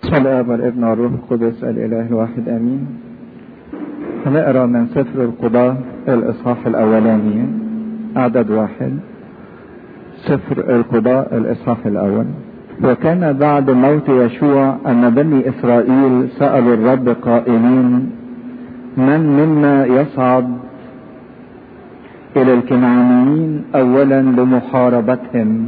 بسم الاب والابن والروح القدس الاله الواحد امين هنقرا من سفر القضاة الاصحاح الاولاني عدد واحد سفر القضاء الاصحاح الاول وكان بعد موت يشوع ان بني اسرائيل سالوا الرب قائلين من منا يصعد الى الكنعانيين اولا لمحاربتهم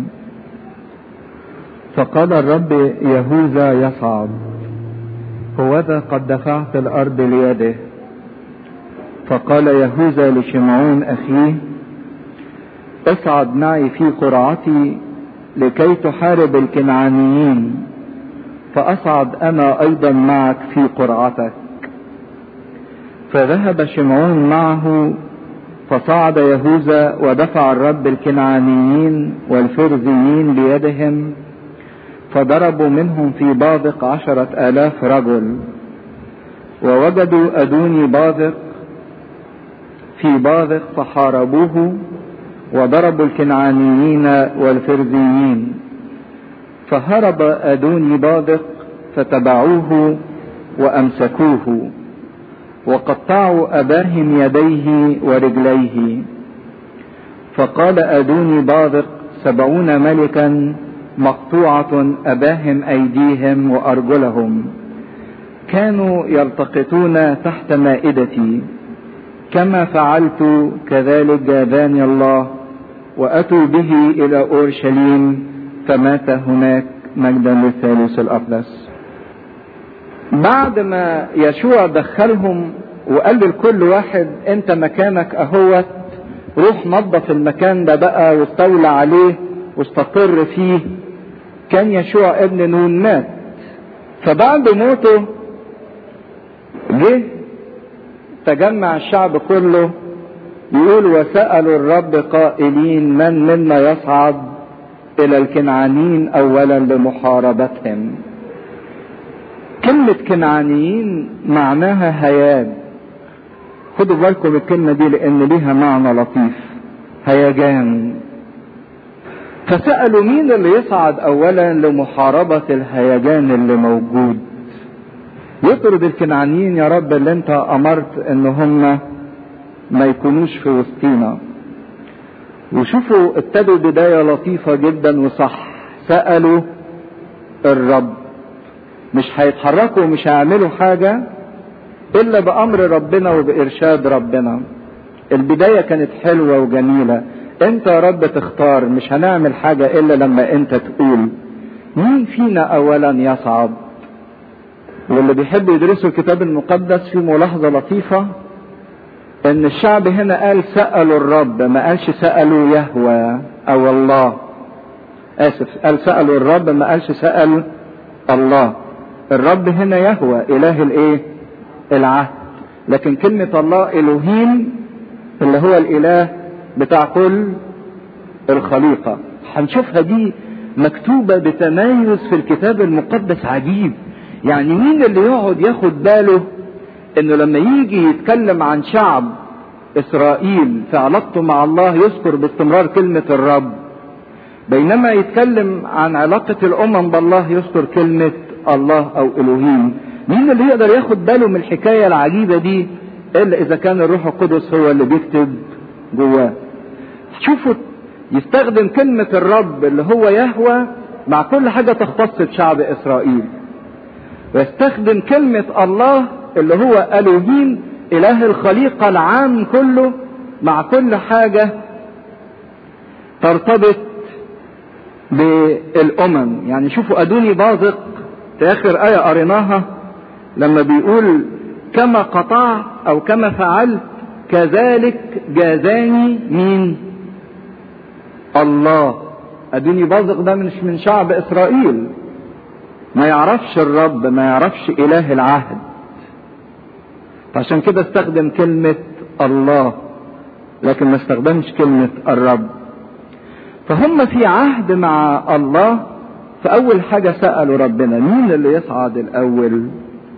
فقال الرب يهوذا يصعد هوذا قد دفعت الارض ليده فقال يهوذا لشمعون اخيه اصعد معي في قرعتي لكي تحارب الكنعانيين فاصعد انا ايضا معك في قرعتك فذهب شمعون معه فصعد يهوذا ودفع الرب الكنعانيين والفرزيين بيدهم فضربوا منهم في باذق عشرة آلاف رجل ووجدوا أدوني باذق في باذق فحاربوه وضربوا الكنعانيين والفرزيين فهرب أدوني باذق فتبعوه وأمسكوه وقطعوا أباهم يديه ورجليه فقال أدوني باذق سبعون ملكا مقطوعة أباهم أيديهم وأرجلهم كانوا يلتقطون تحت مائدتي كما فعلت كذلك جاذاني الله وأتوا به إلى أورشليم فمات هناك مجدا للثالوث الأقدس بعد ما يشوع دخلهم وقال لكل واحد انت مكانك اهوت روح نظف المكان ده بقى واستولى عليه واستقر فيه كان يشوع ابن نون مات فبعد موته جه تجمع الشعب كله يقول وسألوا الرب قائلين من منا يصعد إلى الكنعانيين أولا لمحاربتهم كلمة كنعانيين معناها هياج خدوا بالكم الكلمة دي لأن ليها معنى لطيف هيجان فسألوا مين اللي يصعد أولا لمحاربة الهيجان اللي موجود يطرد الكنعانيين يا رب اللي انت أمرت ان هم ما يكونوش في وسطينا وشوفوا ابتدوا بداية لطيفة جدا وصح سألوا الرب مش هيتحركوا ومش هيعملوا حاجة إلا بأمر ربنا وبإرشاد ربنا البداية كانت حلوة وجميلة انت يا رب تختار مش هنعمل حاجة الا لما انت تقول مين فينا اولا يصعد واللي بيحب يدرسوا الكتاب المقدس في ملاحظة لطيفة ان الشعب هنا قال سألوا الرب ما قالش سألوا يهوى او الله اسف قال سألوا الرب ما قالش سأل الله الرب هنا يهوى اله الايه العهد لكن كلمة الله الوهيم اللي هو الاله بتاع كل الخليقة هنشوفها دي مكتوبة بتميز في الكتاب المقدس عجيب يعني مين اللي يقعد ياخد باله انه لما يجي يتكلم عن شعب اسرائيل في علاقته مع الله يذكر باستمرار كلمة الرب بينما يتكلم عن علاقة الامم بالله يذكر كلمة الله او الوهيم مين اللي يقدر ياخد باله من الحكاية العجيبة دي الا اذا كان الروح القدس هو اللي بيكتب جواه شوفوا يستخدم كلمة الرب اللي هو يهوى مع كل حاجة تختص بشعب إسرائيل ويستخدم كلمة الله اللي هو ألوهيم إله الخليقة العام كله مع كل حاجة ترتبط بالأمم يعني شوفوا أدوني بازق في آخر آية قريناها لما بيقول كما قطع أو كما فعلت كذلك جازاني مين الله ادوني بازق ده مش من شعب اسرائيل ما يعرفش الرب ما يعرفش اله العهد فعشان كده استخدم كلمة الله لكن ما استخدمش كلمة الرب فهم في عهد مع الله فأول حاجة سألوا ربنا مين اللي يصعد الأول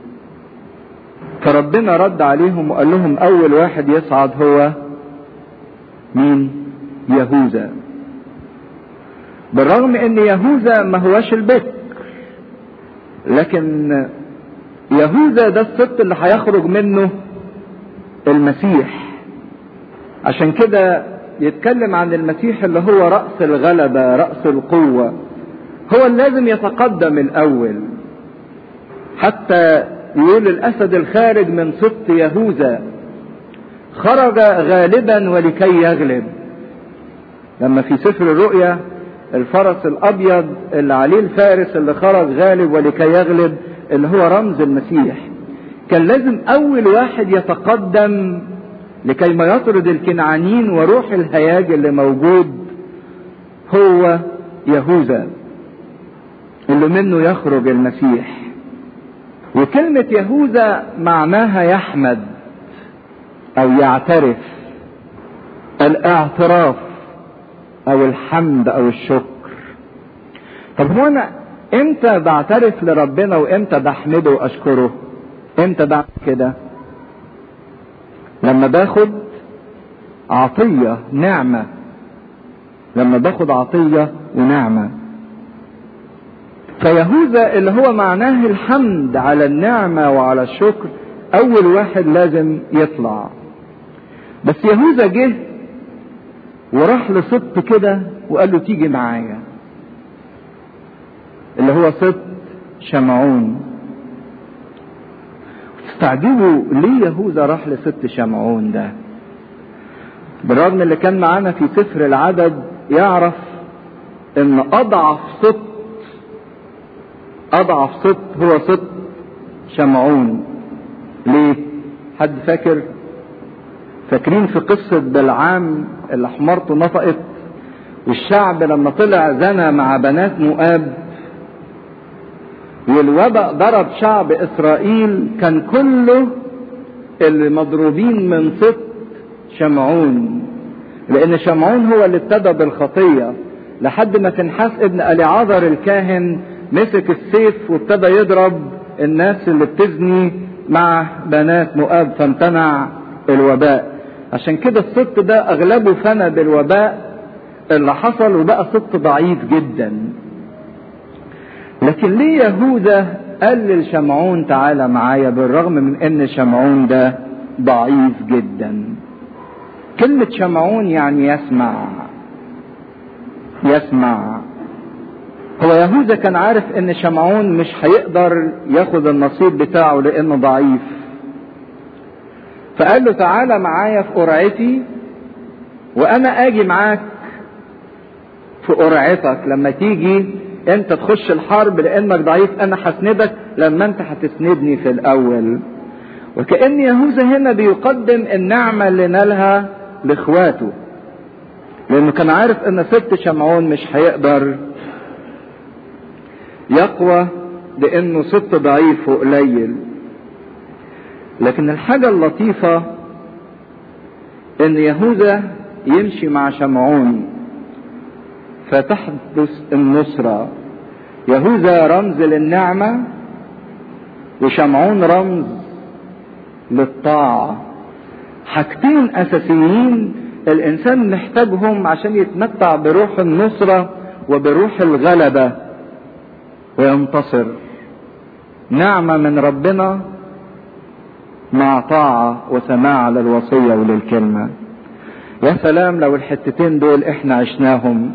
فربنا رد عليهم وقال لهم اول واحد يصعد هو مين يهوذا بالرغم ان يهوذا ما هوش البكر لكن يهوذا ده السبط اللي هيخرج منه المسيح عشان كده يتكلم عن المسيح اللي هو رأس الغلبة رأس القوة هو اللي لازم يتقدم الأول حتى يقول الأسد الخارج من سبط يهوذا خرج غالبا ولكي يغلب لما في سفر الرؤيا الفرس الأبيض اللي عليه الفارس اللي خرج غالب ولكي يغلب اللي هو رمز المسيح كان لازم أول واحد يتقدم لكي ما يطرد الكنعانيين وروح الهياج اللي موجود هو يهوذا اللي منه يخرج المسيح وكلمة يهوذا معناها يحمد أو يعترف الاعتراف أو الحمد أو الشكر طب هو أنا إمتى بعترف لربنا وإمتى بحمده وأشكره؟ إمتى بعمل كده؟ لما باخد عطية نعمة لما باخد عطية ونعمة فيهوذا اللي هو معناه الحمد على النعمة وعلى الشكر أول واحد لازم يطلع بس يهوذا جه وراح لسبط كده وقال له تيجي معايا اللي هو سبط شمعون تستعجبوا ليه يهوذا راح لست شمعون ده بالرغم اللي كان معانا في سفر العدد يعرف ان اضعف سبط اضعف سبط هو سبط شمعون ليه حد فاكر فاكرين في قصة بلعام اللي حمارته نطقت والشعب لما طلع زنى مع بنات مؤاب والوباء ضرب شعب اسرائيل كان كله اللي مضروبين من صوت شمعون لان شمعون هو اللي ابتدى بالخطيه لحد ما فنحاس ابن اليعاذر الكاهن مسك السيف وابتدى يضرب الناس اللي بتزني مع بنات مؤاب فامتنع الوباء عشان كده الصوت ده اغلبه فنى بالوباء اللي حصل وبقى صوت ضعيف جدا لكن ليه يهوذا قال للشمعون تعالى معايا بالرغم من ان شمعون ده ضعيف جدا كلمة شمعون يعني يسمع يسمع هو يهوذا كان عارف ان شمعون مش هيقدر ياخد النصيب بتاعه لانه ضعيف فقال له تعالى معايا في قرعتي وانا اجي معاك في قرعتك لما تيجي انت تخش الحرب لانك ضعيف انا هسندك لما انت هتسندني في الاول وكأن يهوذا هنا بيقدم النعمة اللي نالها لاخواته لانه كان عارف ان ست شمعون مش هيقدر يقوى لانه ست ضعيف وقليل لكن الحاجة اللطيفة ان يهوذا يمشي مع شمعون فتحدث النصرة يهوذا رمز للنعمة وشمعون رمز للطاعة حاجتين أساسيين الإنسان محتاجهم عشان يتمتع بروح النصرة وبروح الغلبة وينتصر نعمة من ربنا مع طاعة وسماع للوصية وللكلمة يا سلام لو الحتتين دول احنا عشناهم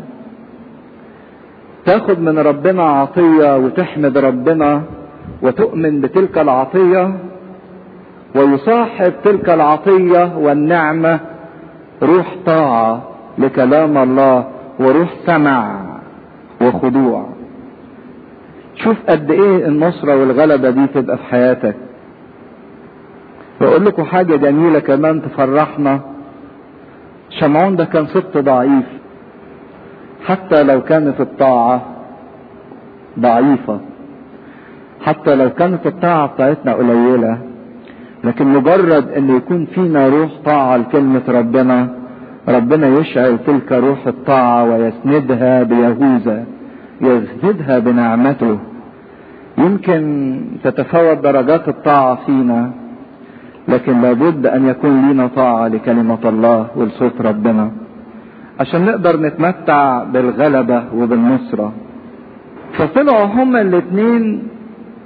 تاخد من ربنا عطية وتحمد ربنا وتؤمن بتلك العطية ويصاحب تلك العطية والنعمة روح طاعة لكلام الله وروح سمع وخضوع شوف قد ايه النصرة والغلبة دي تبقى في حياتك واقول لكم حاجة جميلة كمان تفرحنا شمعون ده كان ست ضعيف حتى لو كانت الطاعة ضعيفة حتى لو كانت الطاعة بتاعتنا قليلة لكن مجرد ان يكون فينا روح طاعة لكلمة ربنا ربنا يشعل تلك روح الطاعة ويسندها بيهوذا يسندها بنعمته يمكن تتفاوت درجات الطاعة فينا لكن لابد ان يكون لنا طاعة لكلمة الله ولصوت ربنا عشان نقدر نتمتع بالغلبة وبالنصرة فطلعوا هما الاتنين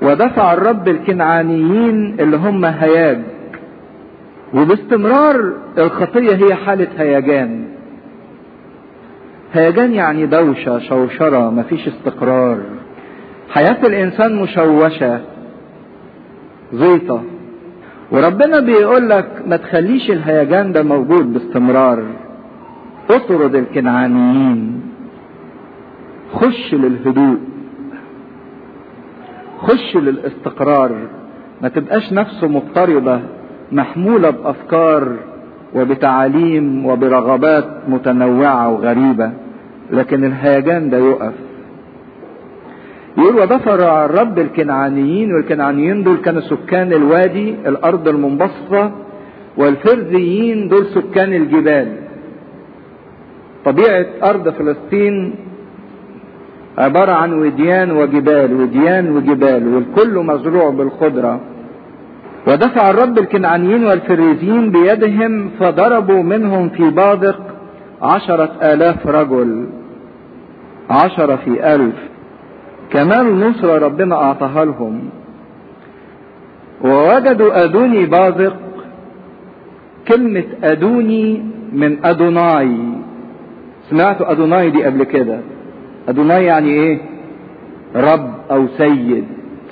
ودفع الرب الكنعانيين اللي هم هياج وباستمرار الخطية هي حالة هيجان هيجان يعني دوشة شوشرة مفيش استقرار حياة الإنسان مشوشة زيطة وربنا بيقول لك ما تخليش الهيجان ده موجود باستمرار اطرد الكنعانيين خش للهدوء خش للاستقرار ما تبقاش نفسه مضطربة محمولة بأفكار وبتعاليم وبرغبات متنوعة وغريبة لكن الهيجان ده يقف يقول ودفر الرب الكنعانيين والكنعانيين دول كانوا سكان الوادي الأرض المنبسطة والفرزيين دول سكان الجبال طبيعة أرض فلسطين عبارة عن وديان وجبال وديان وجبال والكل مزروع بالخضرة ودفع الرب الكنعانيين والفريزيين بيدهم فضربوا منهم في بادق عشرة آلاف رجل عشرة في ألف كمال نصرة ربنا أعطاها لهم ووجدوا أدوني بازق كلمة أدوني من أدوناي سمعتوا أدوناي دي قبل كده أدوناي يعني إيه رب أو سيد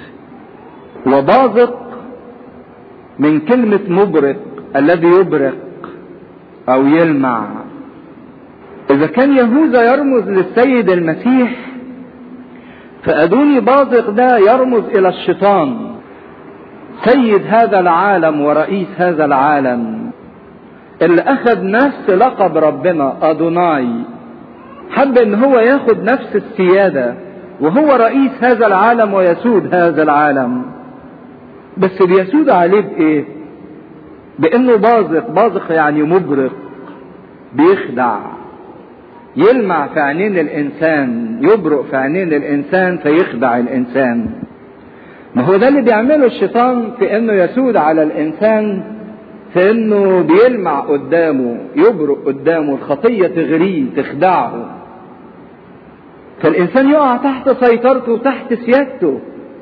وبازق من كلمة مبرق الذي يبرق أو يلمع إذا كان يهوذا يرمز للسيد المسيح فأدوني بازق ده يرمز إلى الشيطان سيد هذا العالم ورئيس هذا العالم اللي أخذ نفس لقب ربنا أدوناي حب إن هو ياخد نفس السيادة وهو رئيس هذا العالم ويسود هذا العالم بس بيسود عليه بإيه؟ بإنه بازق بازق يعني مبرق بيخدع يلمع في عينين الانسان يبرق في عينين الانسان فيخدع الانسان ما هو ده اللي بيعمله الشيطان في انه يسود على الانسان في انه بيلمع قدامه يبرق قدامه الخطيه تغريه تخدعه فالانسان يقع تحت سيطرته وتحت سيادته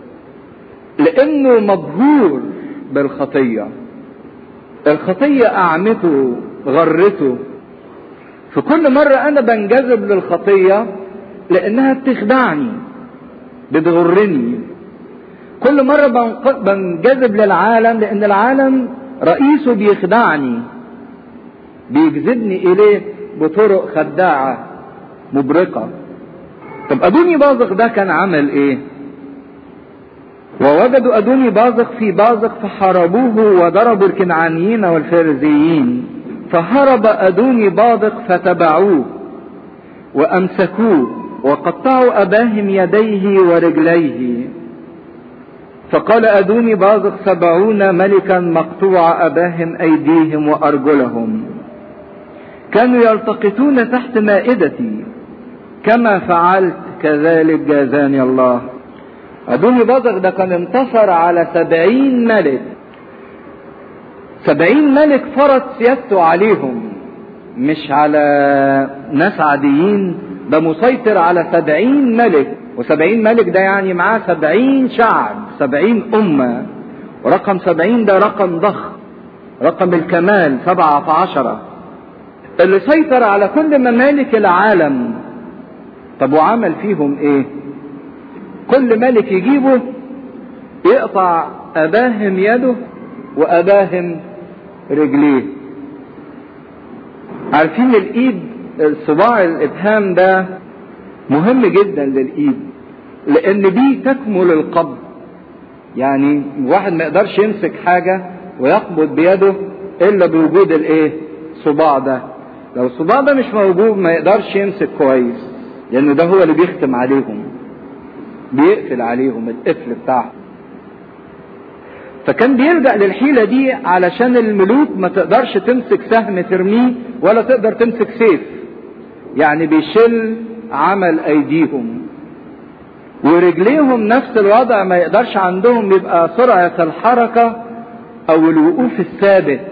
لانه مبهور بالخطيه الخطيه اعمته غرته في كل مرة أنا بنجذب للخطية لأنها بتخدعني بتغرني كل مرة بنجذب للعالم لأن العالم رئيسه بيخدعني بيجذبني إليه بطرق خداعة مبرقة طب أدوني بازق ده كان عمل إيه؟ ووجدوا أدوني بازق في بازق فحاربوه وضربوا الكنعانيين والفرزيين فهرب أدوني بادق فتبعوه وأمسكوه وقطعوا أباهم يديه ورجليه فقال أدوني بازق سبعون ملكا مقطوع أباهم أيديهم وأرجلهم كانوا يلتقطون تحت مائدتي كما فعلت كذلك جازاني الله أدوني بازق ده كان انتصر على سبعين ملك سبعين ملك فرض سيادته عليهم مش على ناس عاديين ده مسيطر على سبعين ملك وسبعين ملك ده يعني معاه سبعين شعب سبعين أمة ورقم سبعين ده رقم ضخم رقم الكمال سبعة في عشرة اللي سيطر على كل ممالك العالم طب وعمل فيهم ايه كل ملك يجيبه يقطع أباهم يده وأباهم رجليه عارفين الايد الصباع الابهام ده مهم جدا للايد لان بيه تكمل القبض يعني واحد ما يقدرش يمسك حاجة ويقبض بيده الا بوجود الايه صباع ده لو الصباع ده مش موجود ما يقدرش يمسك كويس لانه ده هو اللي بيختم عليهم بيقفل عليهم القفل بتاعهم فكان بيلجأ للحيلة دي علشان الملوك ما تقدرش تمسك سهم ترميه ولا تقدر تمسك سيف يعني بيشل عمل ايديهم ورجليهم نفس الوضع ما يقدرش عندهم يبقى سرعة الحركة او الوقوف الثابت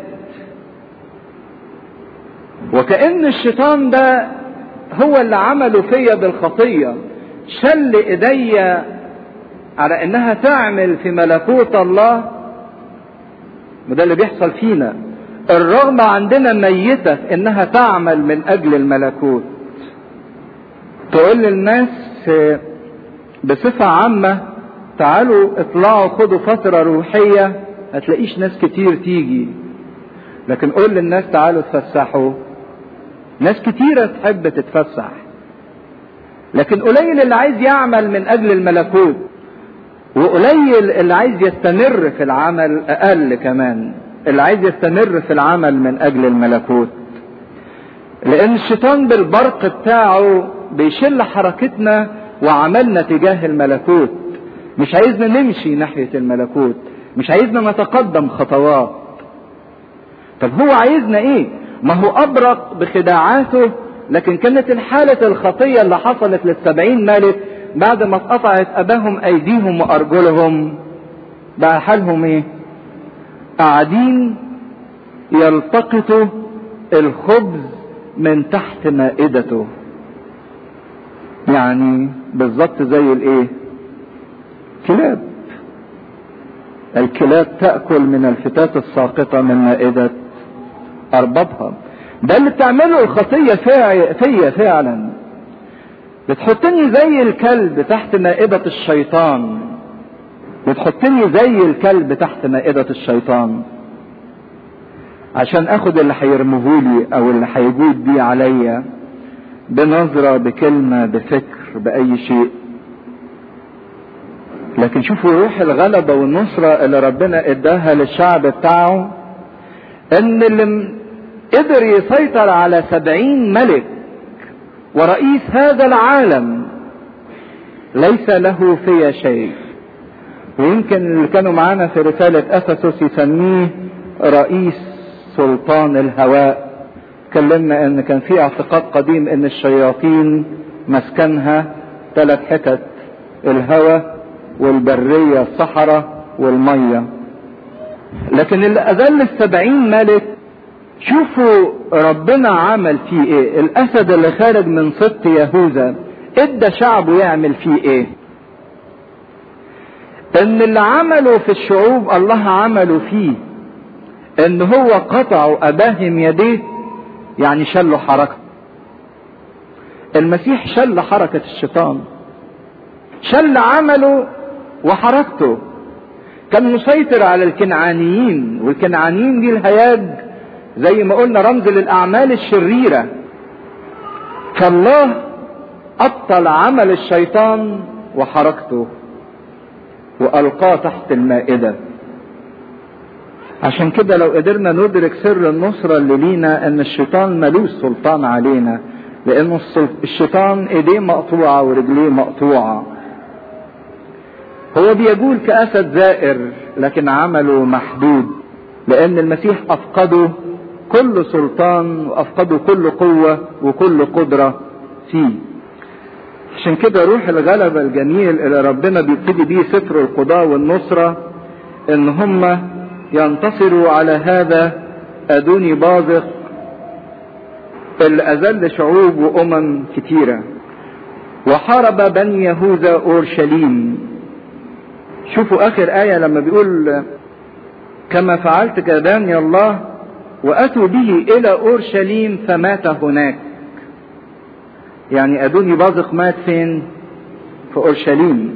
وكأن الشيطان ده هو اللي عمله فيا بالخطية شل ايديا على انها تعمل في ملكوت الله وده اللي بيحصل فينا الرغبة عندنا ميتة في انها تعمل من اجل الملكوت تقول للناس بصفة عامة تعالوا اطلعوا خدوا فترة روحية هتلاقيش ناس كتير تيجي لكن قول للناس تعالوا اتفسحوا ناس كتيرة تحب تتفسح لكن قليل اللي عايز يعمل من اجل الملكوت وقليل اللي عايز يستمر في العمل اقل كمان اللي عايز يستمر في العمل من اجل الملكوت لان الشيطان بالبرق بتاعه بيشل حركتنا وعملنا تجاه الملكوت مش عايزنا نمشي ناحية الملكوت مش عايزنا نتقدم خطوات طب هو عايزنا ايه ما هو ابرق بخداعاته لكن كانت الحالة الخطية اللي حصلت للسبعين ملك بعد ما اتقطعت اباهم ايديهم وارجلهم بقى حالهم ايه قاعدين يلتقطوا الخبز من تحت مائدته يعني بالظبط زي الايه كلاب الكلاب تأكل من الفتاة الساقطة من مائدة أربابها ده اللي بتعمله الخطية فيا فعلا بتحطني زي الكلب تحت مائدة الشيطان بتحطني زي الكلب تحت مائدة الشيطان عشان اخد اللي هيرمهولي او اللي هيجود بيه عليا بنظرة بكلمة بفكر بأي شيء لكن شوفوا روح الغلبة والنصرة اللي ربنا اداها للشعب بتاعه ان اللي قدر يسيطر على سبعين ملك ورئيس هذا العالم ليس له في شيء ويمكن اللي كانوا معانا في رسالة أفسس يسميه رئيس سلطان الهواء اتكلمنا ان كان في اعتقاد قديم ان الشياطين مسكنها ثلاث حتت الهواء والبرية الصحراء والمية لكن اللي اذل السبعين ملك شوفوا ربنا عمل فيه ايه الاسد اللي خارج من سبط يهوذا ادى شعبه يعمل فيه ايه ان اللي عمله في الشعوب الله عمله فيه ان هو قطعوا اباهم يديه يعني شلوا حركته المسيح شل حركة الشيطان شل عمله وحركته كان مسيطر على الكنعانيين والكنعانيين دي الهياج زي ما قلنا رمز للأعمال الشريرة فالله أبطل عمل الشيطان وحركته وألقاه تحت المائدة عشان كده لو قدرنا ندرك سر النصرة اللي لينا ان الشيطان ملوش سلطان علينا لان الشيطان ايديه مقطوعة ورجليه مقطوعة هو بيقول كأسد زائر لكن عمله محدود لان المسيح افقده كل سلطان وافقده كل قوة وكل قدرة فيه عشان كده روح الغلبة الجميل اللي ربنا بيبتدي بيه سفر القضاء والنصرة ان هم ينتصروا على هذا أدوني بازق اللي أذل شعوب وأمم كتيرة وحارب بني يهوذا أورشليم شوفوا آخر آية لما بيقول كما فعلت كباني الله وأتوا به إلى أورشليم فمات هناك يعني أدوني بازق مات فين في أورشليم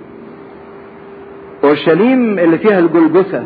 أورشليم اللي فيها الجلجثة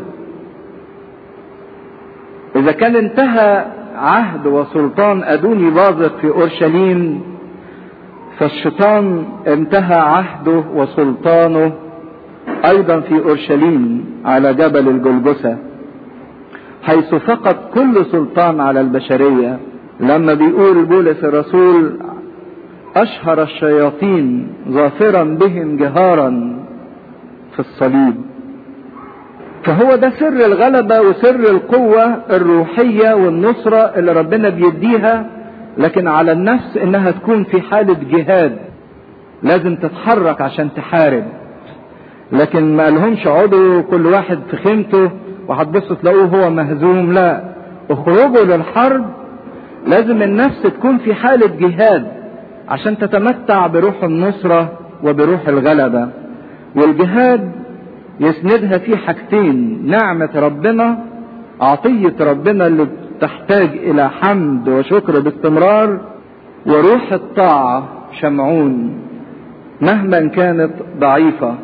إذا كان انتهى عهد وسلطان أدوني بازق في أورشليم فالشيطان انتهى عهده وسلطانه أيضا في أورشليم على جبل الجلجثة حيث فقد كل سلطان على البشرية لما بيقول بولس الرسول أشهر الشياطين ظافرا بهم جهارا في الصليب فهو ده سر الغلبة وسر القوة الروحية والنصرة اللي ربنا بيديها لكن على النفس انها تكون في حالة جهاد لازم تتحرك عشان تحارب لكن ما قالهمش اقعدوا كل واحد في خيمته وهتبصوا تلاقوه هو مهزوم لا اخرجوا للحرب لازم النفس تكون في حالة جهاد عشان تتمتع بروح النصرة وبروح الغلبة والجهاد يسندها في حاجتين نعمة ربنا عطية ربنا اللي تحتاج إلى حمد وشكر باستمرار وروح الطاعة شمعون مهما كانت ضعيفة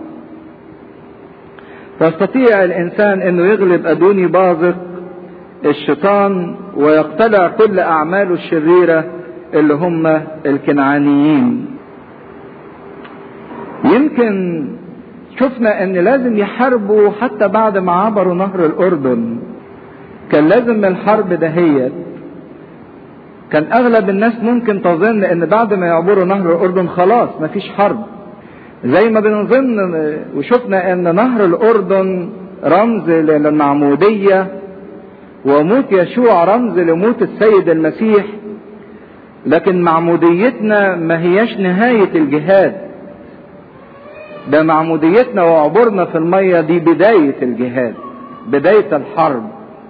فيستطيع الإنسان أنه يغلب أدوني بازق الشيطان ويقتلع كل أعماله الشريرة اللي هم الكنعانيين يمكن شفنا ان لازم يحاربوا حتى بعد ما عبروا نهر الاردن كان لازم الحرب دهيت كان اغلب الناس ممكن تظن ان بعد ما يعبروا نهر الاردن خلاص مفيش حرب زي ما بنظن وشفنا ان نهر الاردن رمز للمعمودية وموت يشوع رمز لموت السيد المسيح لكن معموديتنا ما هياش نهاية الجهاد ده معموديتنا وعبورنا في المية دي بداية الجهاد بداية الحرب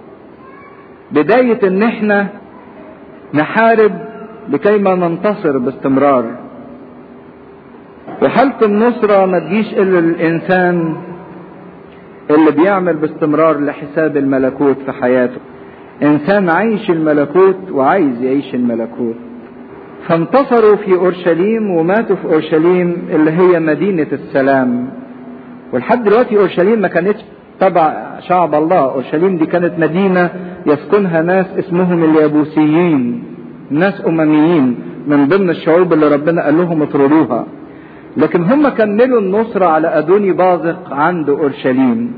بداية ان احنا نحارب لكي ما ننتصر باستمرار وحالة النصرة ما تجيش الا للانسان اللي بيعمل باستمرار لحساب الملكوت في حياته انسان عايش الملكوت وعايز يعيش الملكوت فانتصروا في اورشليم وماتوا في اورشليم اللي هي مدينة السلام ولحد دلوقتي اورشليم ما كانتش تبع شعب الله اورشليم دي كانت مدينة يسكنها ناس اسمهم اليابوسيين ناس امميين من ضمن الشعوب اللي ربنا قال لهم اطردوها لكن هم كملوا النصرة على ادوني بازق عند اورشليم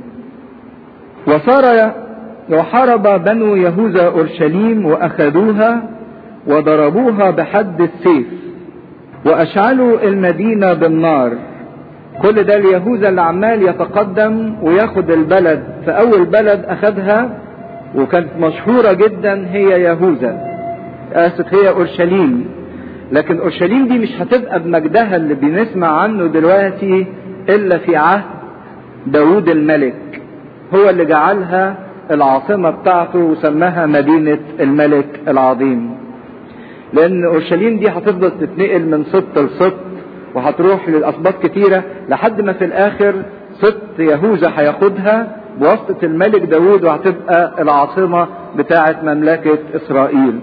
وصار وحارب بنو يهوذا اورشليم واخذوها وضربوها بحد السيف واشعلوا المدينه بالنار كل ده اليهوذا اللي عمال يتقدم وياخد البلد فاول بلد اخدها وكانت مشهوره جدا هي يهوذا اسف هي اورشليم لكن اورشليم دي مش هتبقى بمجدها اللي بنسمع عنه دلوقتي الا في عهد داوود الملك هو اللي جعلها العاصمه بتاعته وسماها مدينه الملك العظيم لان اورشليم دي هتفضل تتنقل من سبط لسبط وهتروح للاسباط كتيره لحد ما في الاخر سبط يهوذا هياخدها بواسطه الملك داوود وهتبقى العاصمه بتاعه مملكه اسرائيل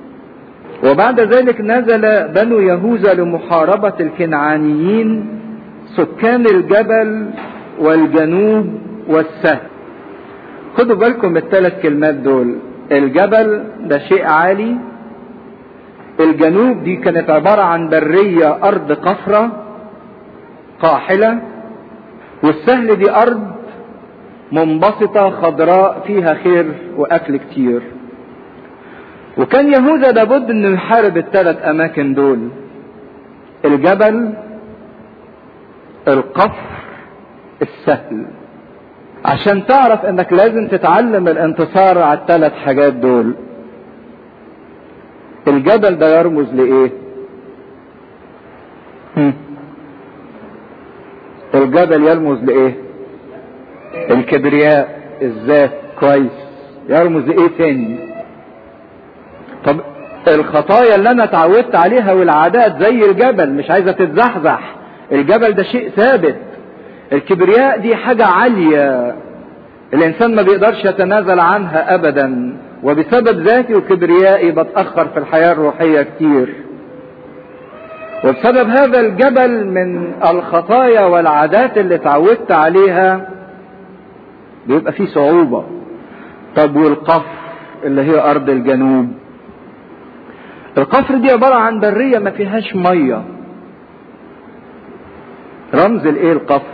وبعد ذلك نزل بنو يهوذا لمحاربه الكنعانيين سكان الجبل والجنوب والسهل خدوا بالكم الثلاث كلمات دول الجبل ده شيء عالي الجنوب دي كانت عبارة عن برية أرض قفرة قاحلة والسهل دي أرض منبسطة خضراء فيها خير وأكل كتير وكان يهوذا لابد انه يحارب الثلاث اماكن دول الجبل القفر السهل عشان تعرف انك لازم تتعلم الانتصار على الثلاث حاجات دول الجبل ده يرمز لايه الجبل يرمز لايه الكبرياء الذات كويس يرمز لايه تاني طب الخطايا اللي انا اتعودت عليها والعادات زي الجبل مش عايزه تتزحزح الجبل ده شيء ثابت الكبرياء دي حاجه عاليه الانسان ما بيقدرش يتنازل عنها ابدا وبسبب ذاتي وكبريائي بتأخر في الحياة الروحية كتير وبسبب هذا الجبل من الخطايا والعادات اللي اتعودت عليها بيبقى فيه صعوبة طب والقفر اللي هي أرض الجنوب القفر دي عبارة عن برية ما فيهاش مية رمز الايه القفر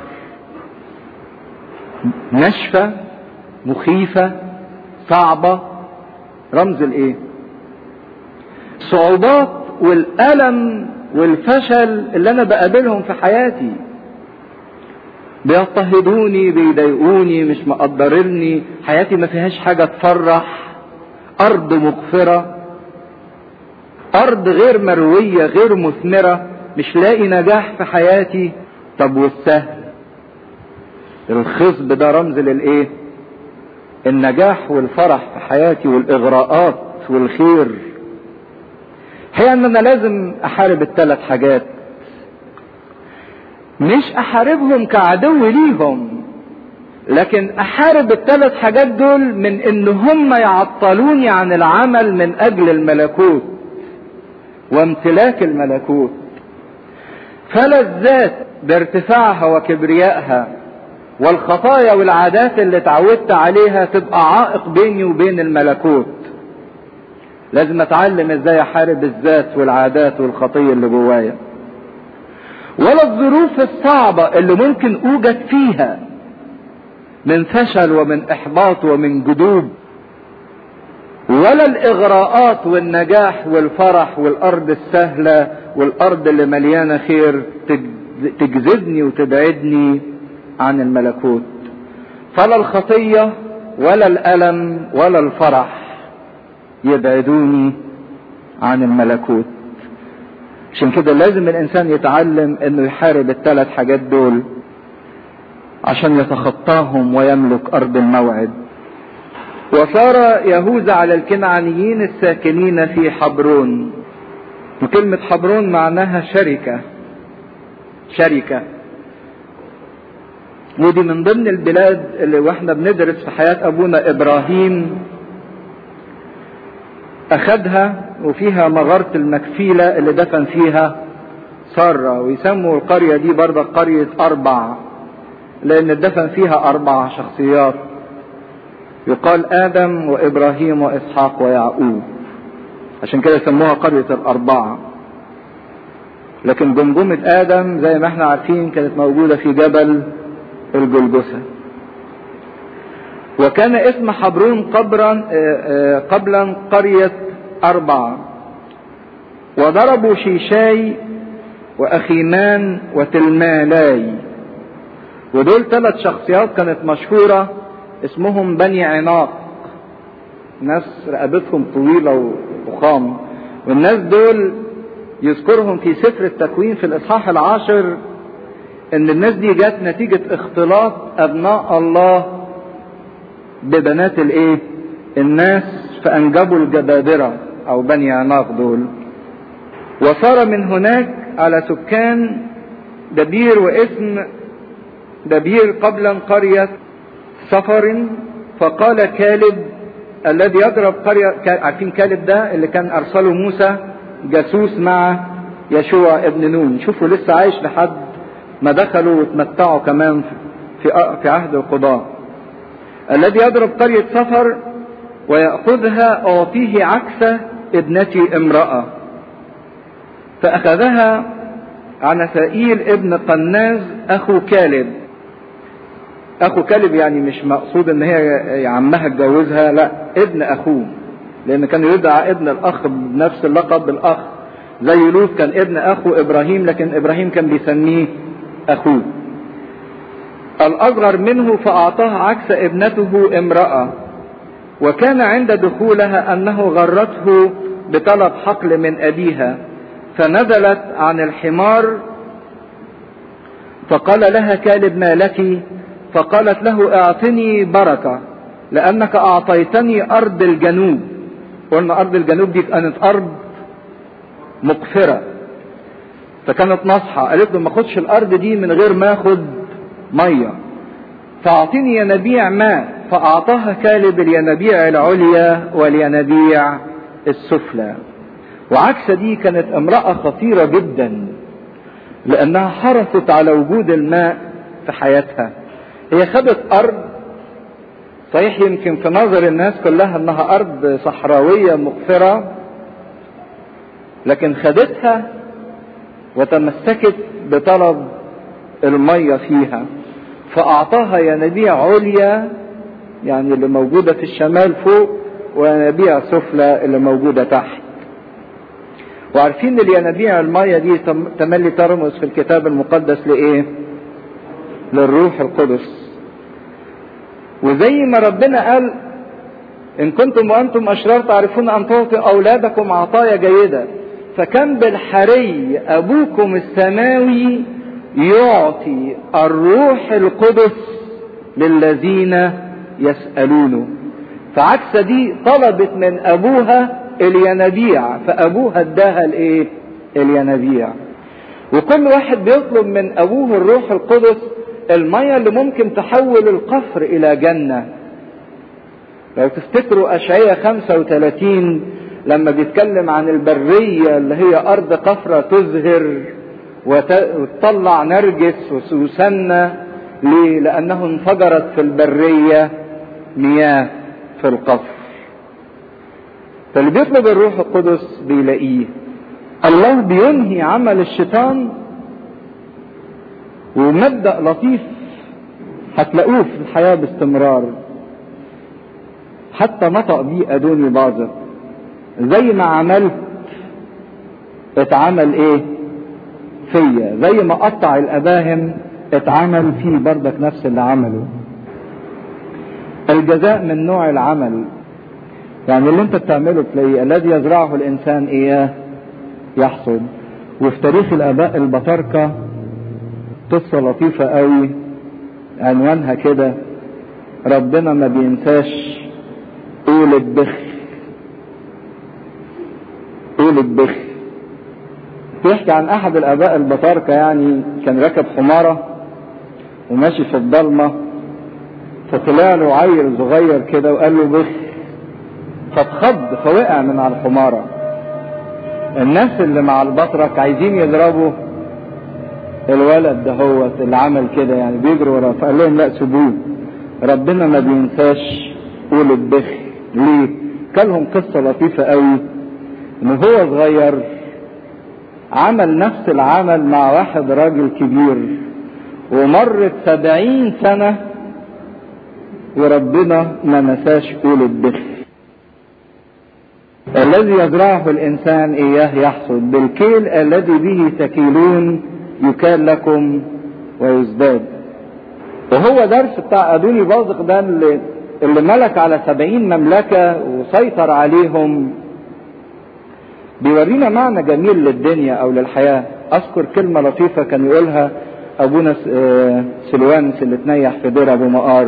ناشفة مخيفة صعبة رمز الايه صعوبات والألم والفشل اللي انا بقابلهم في حياتي بيضطهدوني بيضايقوني مش مقدرني حياتي ما فيهاش حاجة تفرح أرض مغفرة أرض غير مروية غير مثمرة مش لاقي نجاح في حياتي طب والسهل الخصب ده رمز للإيه النجاح والفرح في حياتي والإغراءات والخير هي ان انا لازم احارب الثلاث حاجات مش احاربهم كعدو ليهم لكن احارب الثلاث حاجات دول من ان هم يعطلوني عن العمل من اجل الملكوت وامتلاك الملكوت فلا الذات بارتفاعها وكبريائها والخطايا والعادات اللي اتعودت عليها تبقى عائق بيني وبين الملكوت لازم اتعلم ازاي احارب الذات والعادات والخطيه اللي جوايا ولا الظروف الصعبه اللي ممكن اوجد فيها من فشل ومن احباط ومن جدوب ولا الاغراءات والنجاح والفرح والارض السهله والارض اللي مليانه خير تجذبني وتبعدني عن الملكوت فلا الخطيه ولا الالم ولا الفرح يبعدوني عن الملكوت عشان كده لازم الانسان يتعلم انه يحارب الثلاث حاجات دول عشان يتخطاهم ويملك ارض الموعد وصار يهوذا على الكنعانيين الساكنين في حبرون وكلمة حبرون معناها شركة شركة ودي من ضمن البلاد اللي واحنا بندرس في حياة ابونا ابراهيم اخدها وفيها مغارة المكفيلة اللي دفن فيها سارة ويسموا القرية دي برضه قرية اربع لان دفن فيها اربع شخصيات يقال ادم وابراهيم واسحاق ويعقوب عشان كده سموها قرية الاربعة لكن جمجمة ادم زي ما احنا عارفين كانت موجودة في جبل الجلجثة وكان اسم حبرون قبرا قبلا قرية أربعة وضربوا شيشاي وأخيمان وتلمالاي ودول ثلاث شخصيات كانت مشهورة اسمهم بني عناق ناس رقبتهم طويلة وضخام والناس دول يذكرهم في سفر التكوين في الإصحاح العاشر إن الناس دي جت نتيجة اختلاط أبناء الله ببنات الايه الناس فانجبوا الجبابرة او بني عناق دول وصار من هناك على سكان دبير واسم دبير قبلا قرية سفر فقال كالب الذي يضرب قرية عارفين كالب ده اللي كان ارسله موسى جاسوس مع يشوع ابن نون شوفوا لسه عايش لحد ما دخلوا واتمتعوا كمان في في عهد القضاه الذي يضرب قرية سفر ويأخذها أعطيه عكس ابنتي امرأة فأخذها عنسائيل ابن قناز أخو كالب أخو كالب يعني مش مقصود إن هي عمها اتجوزها لا ابن أخوه لأن كان يدعى ابن الأخ بنفس اللقب بالأخ زي لوط كان ابن أخو إبراهيم لكن إبراهيم كان بيسميه أخوه الأصغر منه فأعطاها عكس ابنته امرأة وكان عند دخولها أنه غرته بطلب حقل من أبيها فنزلت عن الحمار فقال لها كالب ما لك فقالت له اعطني بركة لأنك أعطيتني أرض الجنوب قلنا أرض الجنوب دي كانت أرض مقفرة فكانت نصحة قالت له ما خدش الأرض دي من غير ما أخد مية فأعطني ينابيع ماء فأعطاها كالب الينابيع العليا والينابيع السفلى وعكس دي كانت امرأة خطيرة جدا لأنها حرصت على وجود الماء في حياتها هي خدت أرض صحيح يمكن في نظر الناس كلها انها ارض صحراوية مقفرة لكن خدتها وتمسكت بطلب المية فيها فأعطاها ينابيع عليا يعني اللي موجودة في الشمال فوق وينابيع سفلى اللي موجودة تحت وعارفين الينابيع المية دي تملي ترمز في الكتاب المقدس لإيه؟ للروح القدس وزي ما ربنا قال إن كنتم وأنتم أشرار تعرفون أن تعطوا أولادكم عطايا جيدة فكم بالحري أبوكم السماوي يعطي الروح القدس للذين يسألونه فعكس دي طلبت من أبوها الينابيع فأبوها اداها الإيه؟ الينابيع وكل واحد بيطلب من ابوه الروح القدس المية اللي ممكن تحول القفر الى جنة لو تفتكروا اشعياء 35 لما بيتكلم عن البرية اللي هي ارض قفرة تزهر وتطلع نرجس وسوسنة ليه؟ لانه انفجرت في البرية مياه في القفر فاللي بيطلب الروح القدس بيلاقيه الله بينهي عمل الشيطان ومبدأ لطيف هتلاقوه في الحياة باستمرار حتى نطق بيه أدوني باظر زي ما عملت اتعمل ايه فيا زي ما قطع الأباهم اتعمل فيه بردك نفس اللي عمله الجزاء من نوع العمل يعني اللي انت بتعمله تلاقيه الذي يزرعه الانسان اياه يحصد وفي تاريخ الاباء البطاركة قصة لطيفة قوي عنوانها كده ربنا ما بينساش قولة بخ قولة بخ بيحكي عن احد الاباء البطاركة يعني كان راكب حمارة وماشي في الضلمة فطلع له عيل صغير كده وقال له بخ فاتخض فوقع من على الحمارة الناس اللي مع البطرك عايزين يضربوا الولد ده هو اللي عمل كده يعني بيجروا وراه فقال لهم لا سيبوه ربنا ما بينساش قول البخ ليه؟ كان لهم قصة لطيفة قوي ان هو صغير عمل نفس العمل مع واحد راجل كبير ومرت سبعين سنة وربنا ما نساش قول البخ الذي يزرعه الإنسان إياه يحصد بالكيل الذي به تكيلون يكال لكم ويزداد وهو درس بتاع أدوني بازق ده اللي, اللي ملك على سبعين مملكة وسيطر عليهم بيورينا معنى جميل للدنيا أو للحياة أذكر كلمة لطيفة كان يقولها أبونا سلوانس اللي تنيح في دير أبو مقار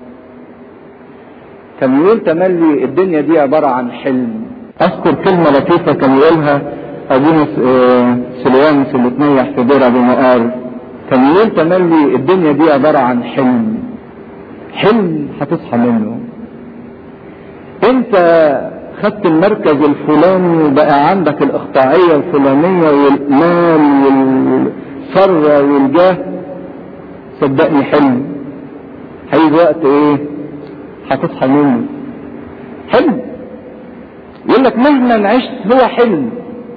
كان يقول تملي الدنيا دي عبارة عن حلم اذكر كلمة لطيفة كان يقولها ابونا سلوانس اللي تنيح في دير ابو مقار كان يقول تملي الدنيا دي عبارة عن حلم حلم هتصحى منه انت خدت المركز الفلاني وبقى عندك الاقطاعية الفلانية والمال والثروة والجاه صدقني حلم هيجي وقت ايه هتصحى منه حلم يقول لك مهما عشت هو حلم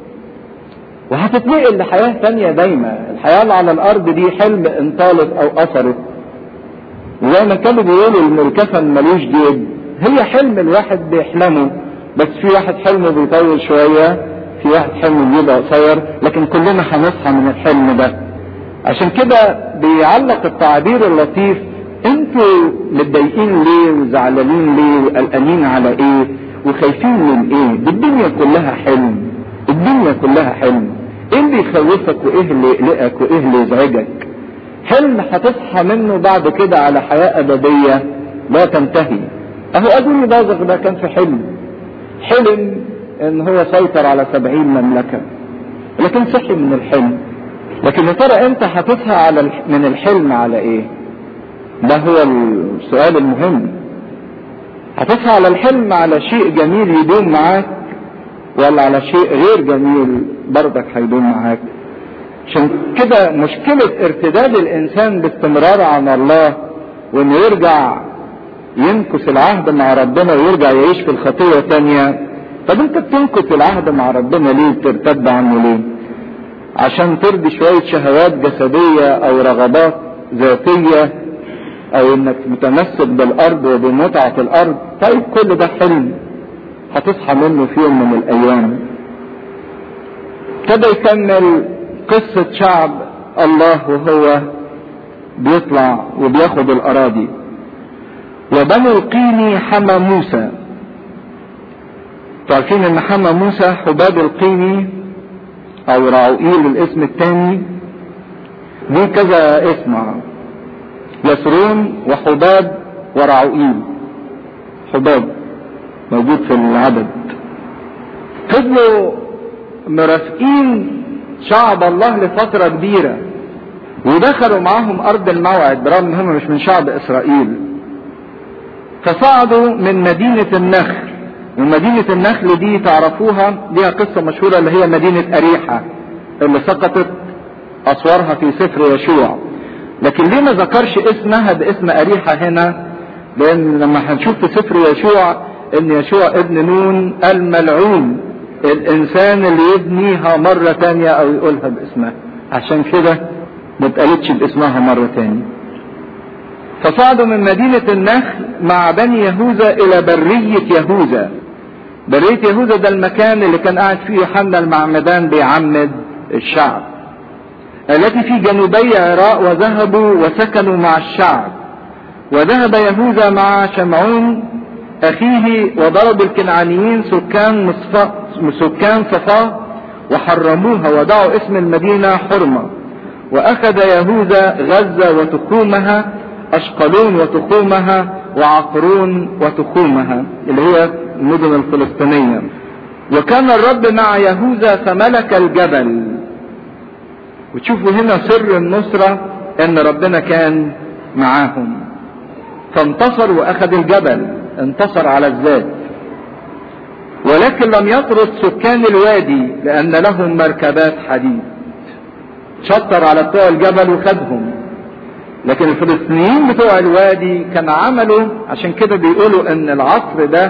وهتتنقل لحياة تانية دايما الحياة اللي على الأرض دي حلم انطالت أو أثرت وزي ما كانوا بيقولوا إن الكفن ملوش جيب هي حلم الواحد بيحلمه بس في واحد حلمه بيطول شوية في واحد حلمه بيبقى قصير لكن كلنا هنصحى من الحلم ده عشان كده بيعلق التعبير اللطيف انتوا متضايقين ليه وزعلانين ليه وقلقانين على ايه وخايفين من ايه دي الدنيا كلها حلم الدنيا كلها حلم ايه اللي يخوفك وايه اللي يقلقك وايه اللي يزعجك حلم هتصحى منه بعد كده على حياة ابدية لا تنتهي اهو ادوني بازق ده كان في حلم حلم ان هو سيطر على سبعين مملكة لكن صحي من الحلم لكن يا ترى انت هتصحى على من الحلم على ايه ده هو السؤال المهم هتصحى على الحلم على شيء جميل يدوم معاك ولا على شيء غير جميل برضك هيدوم معاك عشان كده مشكلة ارتداد الانسان باستمرار عن الله وانه يرجع ينكس العهد مع ربنا ويرجع يعيش في الخطية تانية طب انت بتنكس العهد مع ربنا ليه بترتد عنه ليه عشان ترضي شوية شهوات جسدية او رغبات ذاتية او انك متمسك بالارض وبمتعة الارض طيب كل ده حلم هتصحى منه في يوم من الايام ابتدى يكمل قصة شعب الله وهو بيطلع وبياخد الاراضي وبنو القيني حمى موسى تعرفين ان حمى موسى حباب القيني او راعوئيل الاسم الثاني دي كذا اسم يسرون وحباب ورعوئيل حباب موجود في العدد فضلوا مرافقين شعب الله لفترة كبيرة ودخلوا معاهم أرض الموعد برغم إن هم مش من شعب إسرائيل فصعدوا من مدينة النخل ومدينة النخل دي تعرفوها ليها قصة مشهورة اللي هي مدينة أريحة اللي سقطت أسوارها في سفر يشوع لكن ليه ما ذكرش اسمها باسم أريحة هنا لأن لما هنشوف في سفر يشوع إن يشوع ابن نون الملعون الإنسان اللي يبنيها مرة تانية أو يقولها باسمها عشان كده ما اتقالتش باسمها مرة تانية فصعدوا من مدينة النخل مع بني يهوذا إلى برية يهوذا برية يهوذا ده المكان اللي كان قاعد فيه يوحنا المعمدان بيعمد الشعب التي في جنوبي عراء وذهبوا وسكنوا مع الشعب وذهب يهوذا مع شمعون أخيه وضرب الكنعانيين سكان مصفى سكان صفاه وحرموها ودعوا اسم المدينة حرمة وأخذ يهوذا غزة وتخومها أشقلون وتخومها وعقرون وتخومها اللي هي المدن الفلسطينية وكان الرب مع يهوذا فملك الجبل وتشوفوا هنا سر النصرة ان ربنا كان معاهم فانتصر واخذ الجبل انتصر على الذات ولكن لم يطرد سكان الوادي لان لهم مركبات حديد شطر على بتوع الجبل وخدهم لكن الفلسطينيين بتوع الوادي كان عملوا عشان كده بيقولوا ان العصر ده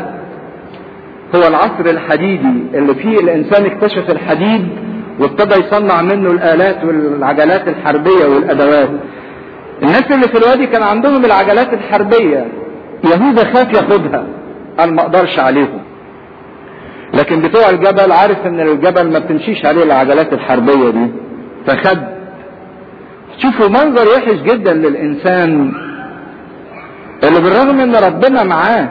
هو العصر الحديدي اللي فيه الانسان اكتشف الحديد وابتدى يصنع منه الالات والعجلات الحربيه والادوات الناس اللي في الوادي كان عندهم العجلات الحربيه يهوذا خاف ياخدها قال ما اقدرش عليهم لكن بتوع الجبل عارف ان الجبل ما بتمشيش عليه العجلات الحربيه دي فخد شوفوا منظر وحش جدا للانسان اللي بالرغم ان ربنا معاه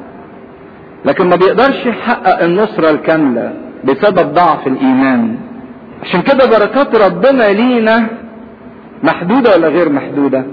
لكن ما بيقدرش يحقق النصره الكامله بسبب ضعف الايمان عشان كده بركات ربنا لينا محدوده ولا غير محدوده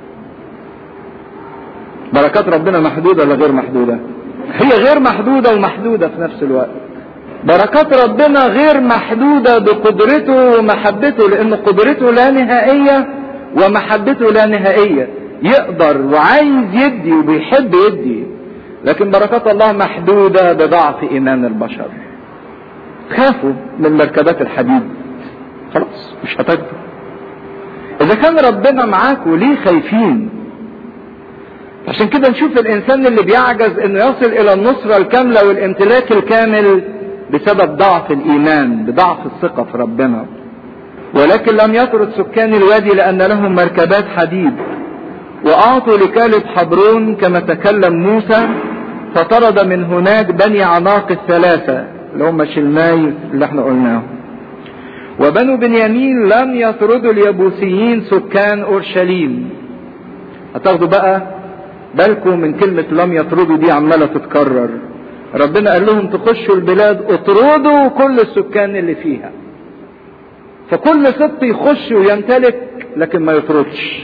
بركات ربنا محدوده ولا غير محدوده هي غير محدوده ومحدوده في نفس الوقت بركات ربنا غير محدودة بقدرته ومحبته لأن قدرته لا نهائية ومحبته لا نهائية يقدر وعايز يدي وبيحب يدي لكن بركات الله محدودة بضعف إيمان البشر خافوا من مركبات الحديد خلاص مش هتقدر إذا كان ربنا معاكم ليه خايفين عشان كده نشوف الإنسان اللي بيعجز إنه يصل إلى النصرة الكاملة والامتلاك الكامل بسبب ضعف الايمان بضعف الثقه في ربنا ولكن لم يطرد سكان الوادي لان لهم مركبات حديد واعطوا لكالب حبرون كما تكلم موسى فطرد من هناك بني عناق الثلاثه اللي هم شلماي اللي احنا قلناه وبنو بنيامين لم يطردوا اليبوسيين سكان اورشليم هتاخدوا بقى بالكم من كلمه لم يطردوا دي عماله تتكرر ربنا قال لهم تخشوا البلاد اطردوا كل السكان اللي فيها فكل سبط يخش ويمتلك لكن ما يطردش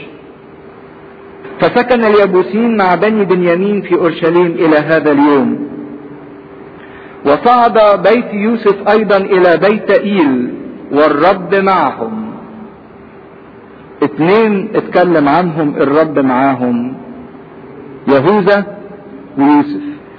فسكن اليبوسيين مع بني بنيامين في اورشليم الى هذا اليوم وصعد بيت يوسف ايضا الى بيت ايل والرب معهم اتنين اتكلم عنهم الرب معاهم يهوذا ويوسف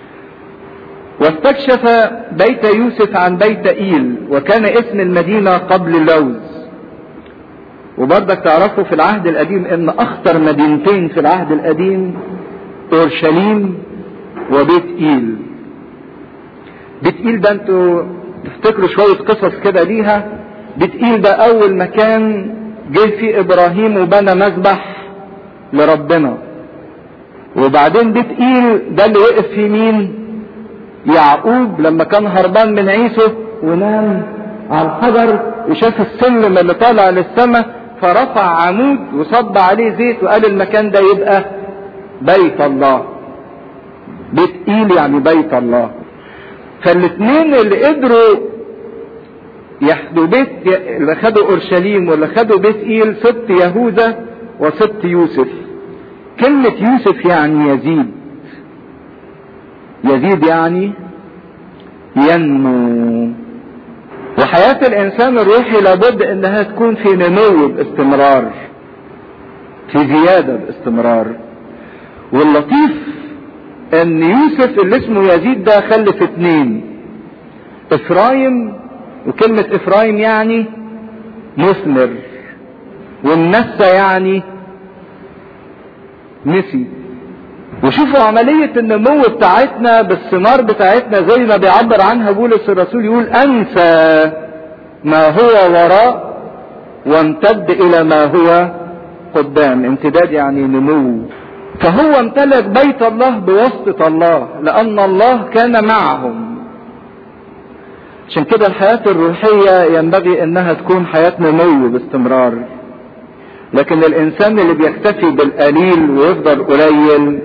واستكشف بيت يوسف عن بيت ايل وكان اسم المدينه قبل اللوز وبرضك تعرفوا في العهد القديم ان اخطر مدينتين في العهد القديم اورشليم وبيت ايل بيت ايل ده انتوا تفتكروا شويه قصص كده ليها بيت ايل ده اول مكان جه فيه ابراهيم وبنى مذبح لربنا وبعدين بيت ايل ده اللي وقف فيه مين يعقوب لما كان هربان من عيسو ونام على الحجر وشاف السلم اللي طالع للسماء فرفع عمود وصب عليه زيت وقال المكان ده يبقى بيت الله بيت ايل يعني بيت الله فالاثنين اللي قدروا ياخدوا بيت اللي خدوا اورشليم واللي خدوا بيت ايل سبط يهوذا وسبط يوسف كلمة يوسف يعني يزيد يزيد يعني ينمو وحياة الانسان الروحي لابد انها تكون في نمو باستمرار في زيادة باستمرار واللطيف ان يوسف اللي اسمه يزيد ده خلف اتنين افرايم وكلمة افرايم يعني مثمر والنسة يعني نسي وشوفوا عملية النمو بتاعتنا بالثمار بتاعتنا زي ما بيعبر عنها بولس الرسول يقول انسى ما هو وراء وامتد الى ما هو قدام امتداد يعني نمو فهو امتلك بيت الله بواسطة الله لان الله كان معهم عشان كده الحياة الروحية ينبغي انها تكون حياة نمو باستمرار لكن الانسان اللي بيكتفي بالقليل ويفضل قليل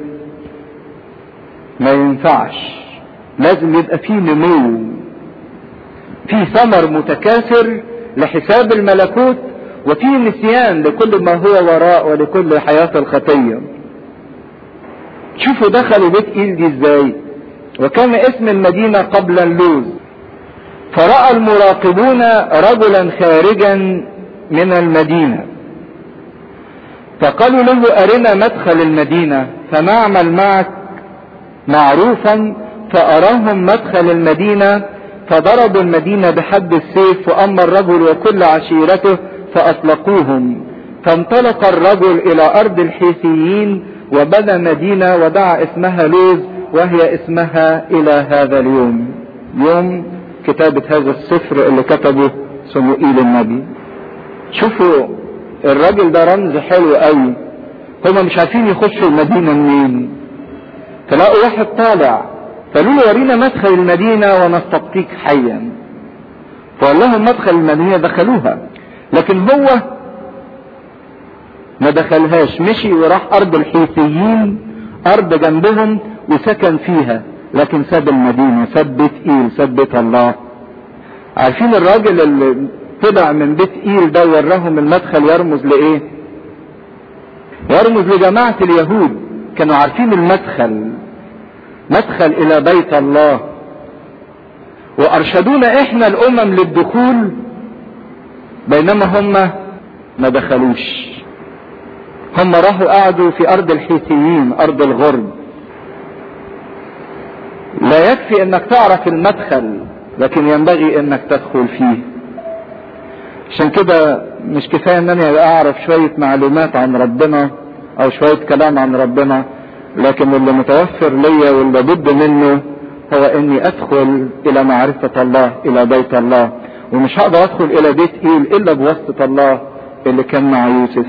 ما ينفعش لازم يبقى فيه نمو فيه ثمر متكاثر لحساب الملكوت وفيه نسيان لكل ما هو وراء ولكل حياة الخطية شوفوا دخلوا بيت ايل دي ازاي وكان اسم المدينة قبل اللوز فرأى المراقبون رجلا خارجا من المدينة فقالوا له أرنا مدخل المدينة فنعمل معك معروفا فأراهم مدخل المدينة فضربوا المدينة بحد السيف وأما الرجل وكل عشيرته فأطلقوهم فانطلق الرجل إلى أرض الحيثيين وبنى مدينة ودعا اسمها لوز وهي اسمها إلى هذا اليوم يوم كتابة هذا السفر اللي كتبه صموئيل النبي شوفوا الراجل ده رمز حلو قوي هما مش عارفين يخشوا المدينة منين فلاقوا واحد طالع فقالوا له ورينا مدخل المدينة ونستبقيك حيا فقال لهم مدخل المدينة دخلوها لكن هو ما دخلهاش مشي وراح ارض الحوثيين ارض جنبهم وسكن فيها لكن ساب المدينة ساب بيت ايل ساب بيت الله عارفين الراجل اللي طلع من بيت ايل ده وراهم المدخل يرمز لايه يرمز لجماعة اليهود كانوا عارفين المدخل مدخل الى بيت الله وارشدونا احنا الامم للدخول بينما هم ما دخلوش هم راحوا قعدوا في ارض الحيثيين ارض الغرب لا يكفي انك تعرف المدخل لكن ينبغي انك تدخل فيه عشان كده مش كفاية ان انا اعرف شوية معلومات عن ربنا او شوية كلام عن ربنا لكن اللي متوفر ليا واللي بد منه هو اني ادخل الى معرفة الله الى بيت الله ومش هقدر ادخل الى بيت ايل الا بواسطة الله اللي كان مع يوسف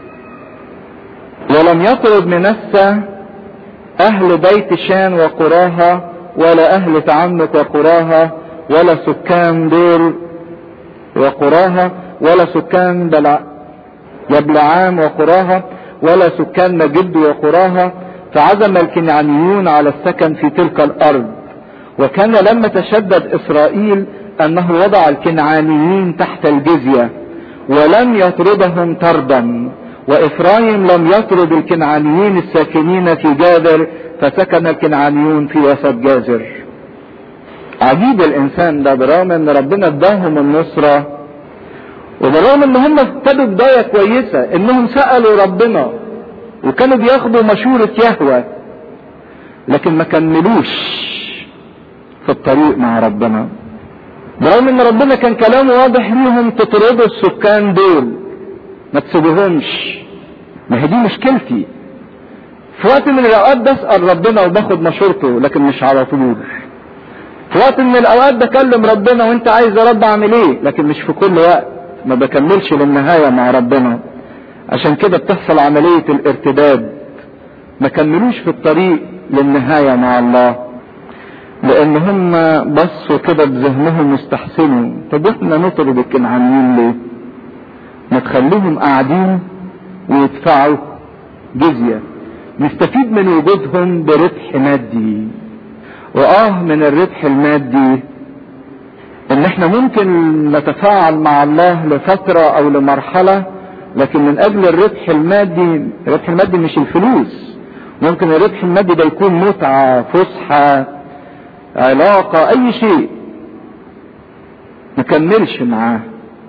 ولم يطرد منسى اهل بيت شان وقراها ولا اهل تعمق وقراها ولا سكان دور وقراها ولا سكان بلع يبلعام وقراها ولا سكان مجد وقراها فعزم الكنعانيون على السكن في تلك الارض وكان لما تشدد اسرائيل انه وضع الكنعانيين تحت الجزية ولم يطردهم طردا وافرايم لم يطرد الكنعانيين الساكنين في جابر فسكن الكنعانيون في وسط جازر عجيب الانسان ده برغم ان ربنا اداهم النصرة وبرغم ان هم ابتدوا بداية كويسة انهم سألوا ربنا وكانوا بياخدوا مشورة يهوى لكن ما كملوش في الطريق مع ربنا برغم ان ربنا كان كلامه واضح ليهم تطردوا السكان دول ما تسيبوهمش ما هي دي مشكلتي في وقت من الاوقات بسأل ربنا وباخد مشورته لكن مش على طول في وقت من الاوقات بكلم ربنا وانت عايز يا رب اعمل ايه لكن مش في كل وقت ما بكملش للنهاية مع ربنا عشان كده بتحصل عملية الارتداد ما كملوش في الطريق للنهاية مع الله لان هم بصوا كده بذهنهم واستحسنوا طب احنا نطرد الكنعانيين ليه ما تخليهم قاعدين ويدفعوا جزية نستفيد من وجودهم بربح مادي واه من الربح المادي ان احنا ممكن نتفاعل مع الله لفترة او لمرحلة لكن من اجل الربح المادي الربح المادي مش الفلوس ممكن الربح المادي ده يكون متعة فسحة علاقة اي شيء مكملش معاه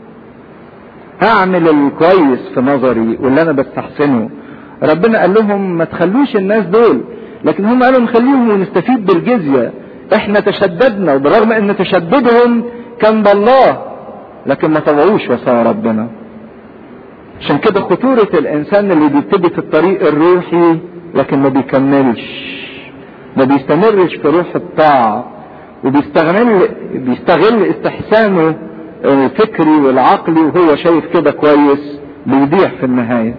اعمل الكويس في نظري واللي انا بستحسنه ربنا قال لهم ما تخلوش الناس دول لكن هم قالوا نخليهم ونستفيد بالجزية احنا تشددنا وبرغم ان تشددهم كان بالله لكن ما طوعوش وصايا ربنا عشان كده خطورة الانسان اللي بيبتدي في الطريق الروحي لكن ما بيكملش ما بيستمرش في روح الطاعة وبيستغل بيستغل استحسانه الفكري والعقلي وهو شايف كده كويس بيضيع في النهاية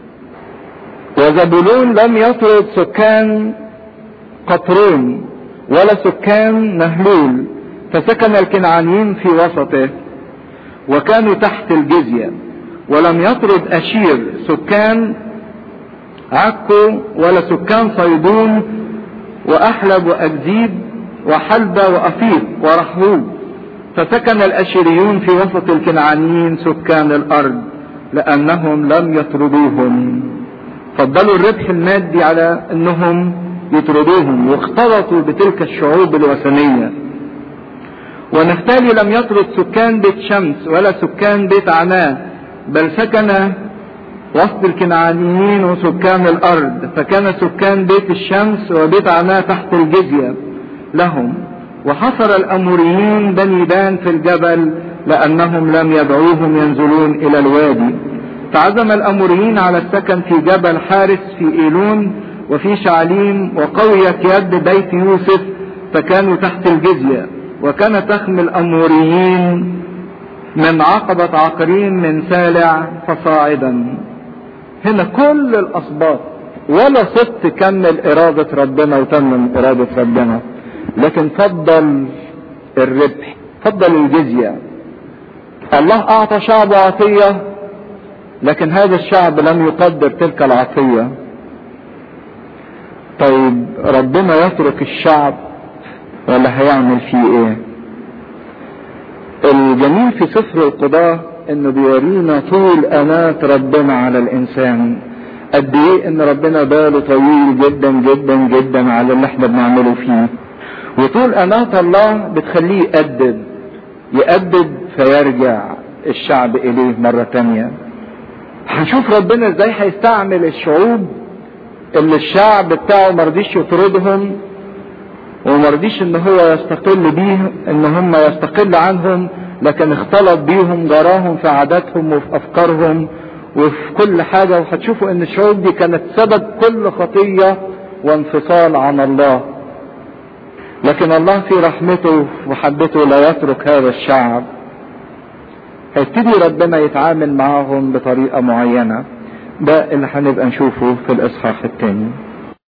وزبولون لم يطرد سكان قطرون ولا سكان نهلول فسكن الكنعانيين في وسطه وكانوا تحت الجزية ولم يطرد أشير سكان عكو ولا سكان صيدون وأحلب وأكذيب وحلبة وأفيق ورحوب فسكن الأشيريون في وسط الكنعانيين سكان الأرض لأنهم لم يطردوهم فضلوا الربح المادي على أنهم يطردوهم واختلطوا بتلك الشعوب الوثنية ونفتالي لم يطرد سكان بيت شمس ولا سكان بيت عناه بل سكن وسط الكنعانيين وسكان الأرض فكان سكان بيت الشمس وبيت عناه تحت الجزية لهم وحصر الأموريين بني دان في الجبل لأنهم لم يدعوهم ينزلون إلى الوادي فعزم الأموريين على السكن في جبل حارس في إيلون وفي شعليم وقويت يد بيت يوسف فكانوا تحت الجزية وكان تخم الأموريين من عقبة عقرين من سالع فصاعدا هنا كل الأسباط ولا ست كمل إرادة ربنا وتمم إرادة ربنا لكن فضل الربح فضل الجزية الله أعطى شعب عطية لكن هذا الشعب لم يقدر تلك العطية طيب ربنا يترك الشعب ولا هيعمل فيه ايه الجميل في سفر القضاء انه بيورينا طول انات ربنا على الانسان قد ايه ان ربنا باله طويل جدا جدا جدا على اللي احنا بنعمله فيه وطول انات الله بتخليه يأدب يأدب فيرجع الشعب اليه مرة تانية هنشوف ربنا ازاي هيستعمل الشعوب اللي الشعب بتاعه مرضيش يطردهم ومرضيش ان هو يستقل بيهم ان هم يستقل عنهم لكن اختلط بيهم جراهم في عاداتهم وفي افكارهم وفي كل حاجة وهتشوفوا ان الشعوب دي كانت سبب كل خطية وانفصال عن الله لكن الله في رحمته وحبته لا يترك هذا الشعب هيبتدي ربنا يتعامل معاهم بطريقة معينة ده اللي هنبقى نشوفه في الاصحاح الثاني